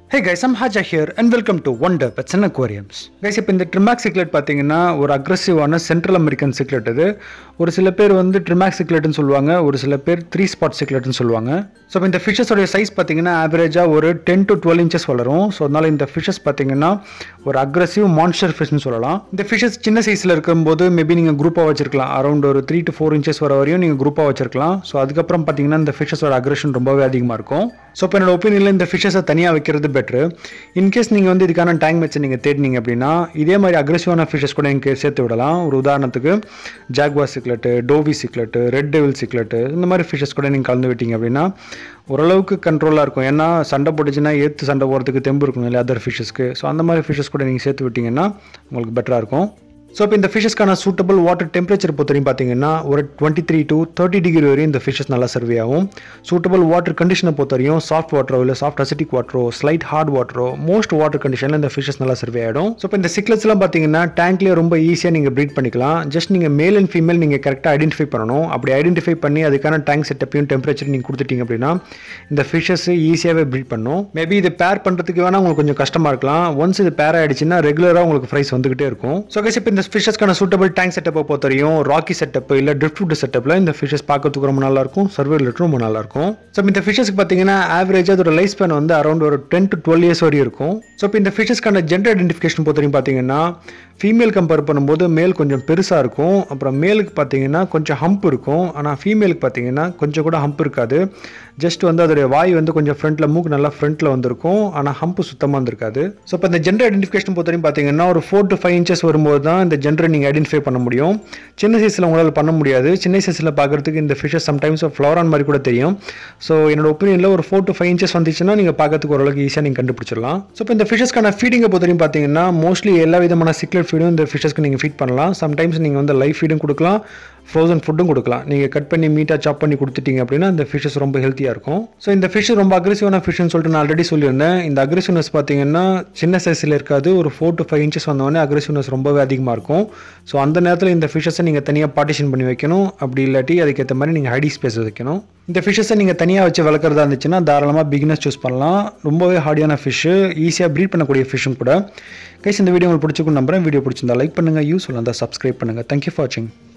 hey guys am Haja here and welcome to Wonder Pets and aquariums guys இப்போ இந்த ட்ரிமாக் cichlid பார்த்தீங்கன்னா ஒரு அக்ரெசிவான central American cichlid இது ஒரு சில பேர் வந்து ட்ரிமாக் சிக்லெட்னு சொல்லுவாங்க ஒரு சில பேர் த்ரீ ஸ்பாட் சிக்லெட்னு சொல்லுவாங்க ஸோ இப்போ இந்த ஃபிஷஸோடைய சைஸ் பார்த்தீங்கன்னா ஆவரேஜாக ஒரு டென் டு டுவெல் இன்ச்சஸ் வளரும் ஸோ அதனால் இந்த ஃபிஷஸ் பார்த்தீங்கன்னா ஒரு அக்ரெசிவ் மான்ஸ்டர் ஃபிஷ்னு சொல்லலாம் இந்த ஃபிஷஸ் சின்ன சைஸில் இருக்கும்போது மேபி நீங்கள் குரூப்பாக வச்சிருக்கலாம் அரௌண்ட் ஒரு த்ரீ டு ஃபோர் இன்ச்சஸ் வர வரையும் நீங்கள் குரூப்பாக வச்சிருக்கலாம் ஸோ அதுக்கப்புறம் பார்த்தீங்கன்னா இந்த ஃபிஷஸோட அக்ரெஷன் ரொம்பவே அதிகமாக இருக்கும் ஸோ இப்போ என்னோட ஒப்பீனியனில் இந்த ஃபிஷஸை தனியாக வைக்கிறது பெட்ரு இன்கேஸ் நீங்கள் வந்து இதுக்கான டேங்க் மேட்ச்சை நீங்கள் தேடினீங்க அப்படின்னா இதே மாதிரி அக்ரெசிவான ஃபிஷஸ் கூட நீங்கள் சேர்த்து விடலாம் ஒரு உதாரணத்துக்கு ஜாக்வா சிக்லெட்டு டோவி சிக்லெட்டு ரெட் டெவில் சிக்லெட்டு இந்த மாதிரி ஃபிஷஸ் கூட நீங்கள் கலந்து விட்டீங்க அப்படின்னா ஓரளவுக்கு கண்ட்ரோலாக இருக்கும் ஏன்னா சண்டை போட்டுச்சுன்னா ஏற்று சண்டை போகிறதுக்கு தெம்பு இருக்கும் இல்லையா அதர் ஃபிஷஸ்க்கு ஸோ அந்த மாதிரி ஃபிஷஸ் கூட நீங்கள் சேர்த்து விட்டிங்கன்னா உங்களுக்கு பெட்டராக இருக்கும் ஸோ இப்போ இந்த ஃபிஷஸ்க்கான சூட்டபிள் வாட்டர் டெம்பரேச்சர் பொறுத்தவரையும் பார்த்தீங்கன்னா ஒரு twenty three to thirty degree வரையும் இந்த ஃபிஷஸ் நல்லா சர்வே ஆகும் சூட்டபிள் வாட்டர் கண்டிஷனை பொறுத்தவரையும் சாஃப்ட் வாட்டரோ இல்லை சாஃப்ட் அசிட்டிக் வாட்டரோ ஸ்லைட் ஹார்ட் வாட்டரோ மோஸ்ட் வாட்டர் கண்டிஷனில் இந்த ஃபிஷஸ் நல்லா சர்வே ஆகிடும் ஸோ இப்போ இந்த சிக்லெட்ஸ்லாம் பார்த்தீங்கன்னா டேங்க்லேயே ரொம்ப ஈஸியாக நீங்கள் ப்ரீட் பண்ணிக்கலாம் ஜஸ்ட் நீங்கள் மேல் அண்ட் ஃபீமேல் நீங்கள் கரெக்டாக ஐடென்டிஃபை பண்ணணும் அப்படி ஐடென்டிஃபை பண்ணி அதுக்கான டேங்க் செட்டப்பையும் டெம்பரேச்சர் நீங்கள் கொடுத்துட்டீங்க அப்படின்னா இந்த ஃபிஷஸ் ஈஸியாகவே ப்ரீட் பண்ணும் மேபி இது பேர் பண்ணுறதுக்கு வேணால் உங்களுக்கு கொஞ்சம் கஷ்டமாக இருக்கலாம் ஒன்ஸ் இது பேர் ஆகிடுச்சுன்னா ரெகுலராக உங்களுக்கு ப்ரைஸ் வந்துகிட்டே இருக்கும் ஸோ கைஸ் இப்போ இந்த ஃபிஷஸ்க்கான சூட்டபிள் டேங்க் செட்டப்பை பொறுத்தவரையும் ராக்கி செட்டப் இல்லை ட்ரிஃப்ட் ஃபுட் செட்டப்பில் இந்த ஃபிஷஸ் பார்க்கறதுக்கு ரொம்ப நல்லா இருக்கும் சர்வேல் ரொம்ப நல்லா இருக்கும் ஸோ இந்த ஃபிஷஸ்க்கு பார்த்தீங்கன்னா ஆவரேஜ் அதோட லைஃப் ஸ்பேன் வந்து அரௌண்ட் ஒரு டென் டு டுவெல் இயர்ஸ் வரையும் இருக்கும் ஸோ இப்போ இந்த ஃபிஷஸ்க்கான ஜெண்டர் ஐடென்டிஃபிகேஷன் பொறுத்தவரையும் பார்த்தீங்கன்னா ஃபீமேல் கம்பேர் பண்ணும்போது மேல் கொஞ்சம் பெருசாக இருக்கும் அப்புறம் மேலுக்கு பார்த்தீங்கன்னா கொஞ்சம் ஹம்ப் இருக்கும் ஆனால் ஃபீமேலுக்கு பார்த்தீங்கன்னா கொஞ்சம் கூட ஹம்ப் இருக்காது ஜஸ்ட் வந்து அதோடைய வாய் வந்து கொஞ்சம் ஃப்ரண்ட்டில் மூக்கு நல்லா ஃப்ரண்ட்டில் வந்திருக்கும் ஆனால் ஹம்ப் சுத்தமாக இருந்திருக்காது ஸோ இப்போ இந்த ஜெண்டர் ஐடென்டிஃபிகேஷன் பொறுத்தவரையும் பார்த்தீங்கன்னா ஒரு ஃபோர் டு ஃபைவ் இன்ச்சஸ் வரும்போது தான் இந்த ஜெண்டரை நீங்கள் ஐடென்டிஃபை பண்ண முடியும் சின்ன சைஸில் உங்களால் பண்ண முடியாது சின்ன சைஸில் பார்க்குறதுக்கு இந்த ஃபிஷஸ் சம்டைம்ஸ் ஃப்ளவரான் மாதிரி கூட தெரியும் ஸோ என்னோட ஒப்பீனியனில் ஒரு ஃபோர் டு ஃபைவ் இன்ச்சஸ் வந்துச்சுன்னா நீங்கள் பார்க்கறதுக்கு ஓரளவுக்கு ஈஸியாக நீங்கள் கண்டுபிடிச்சிடலாம் ஸோ இப்போ இந்த ஃபிஷஸ்க்கான ஃபீடிங்கை பொறுத்தவரையும் பார்த்தீங்கன்னா மோஸ்ட்லி எல்லா விதமான சிக்லெட் ஃபீடும் இந்த ஃபிஷஸ்க்கு நீங்கள் ஃபீட் பண்ணலாம் சம்டைம்ஸ் நீங்கள் வந்து லைஃப் ஃபீடும் கொடுக்கலாம் ஃப்ரோசன் ஃபுட்டும் கொடுக்கலாம் நீங்கள் கட் பண்ணி மீட்டாக சாப் பண்ணி கொடுத்துட்டீங்க அப்படின்னா இந்த ஃபிஷஸ் ரொம்ப ஹெல்த்தியாக இருக்கும் ஸோ இந்த ஃபிஷ் ரொம்ப அக்ரெசிவான ஃபிஷ்னு சொல்லிட்டு நான் ஆல்ரெடி சொல்லியிருந்தேன் இந்த அக்ரெசிவ்னஸ் பார்த்தீங்கன்னா சின்ன சைஸில் இருக்காது ஒரு ஃபோர் டு ஃபைவ் இன்ச்சஸ் வந்தோடனே அக்ரெசிவ்னஸ் ரொம்பவே அதிகமாக இருக்கும் ஸோ அந்த நேரத்தில் இந்த ஃபிஷஸை நீங்கள் தனியாக பார்ட்டிஷன் பண்ணி வைக்கணும் அப்படி இல்லாட்டி அதுக்கேற்ற மாதிரி நீங்கள் ஹைடி ஸ்பேஸ் வைக்கணும் இந்த ஃபிஷஸை நீங்கள் தனியாக வச்சு வளர்க்குறதா இருந்துச்சுன்னா தாராளமாக பிகினஸ் சூஸ் பண்ணலாம் ரொம்பவே ஹார்டியான ஃபிஷ்ஷு ஈஸியாக ப்ரீட் பண்ணக்கூடிய ஃபிஷ்ஷும் கூட கைஸ் இந்த வீடியோ உங்களுக்கு பிடிச்சிக்கும் நம்புறேன் வீடியோ பிடிச்சிருந்தா லைக் பண்ணுங்கள் யூஸ் இருந்தால் சப்ஸ்கிரைப் பண்ணுங்கள் தேங்க்யூ ஃபார் வாட்சிங்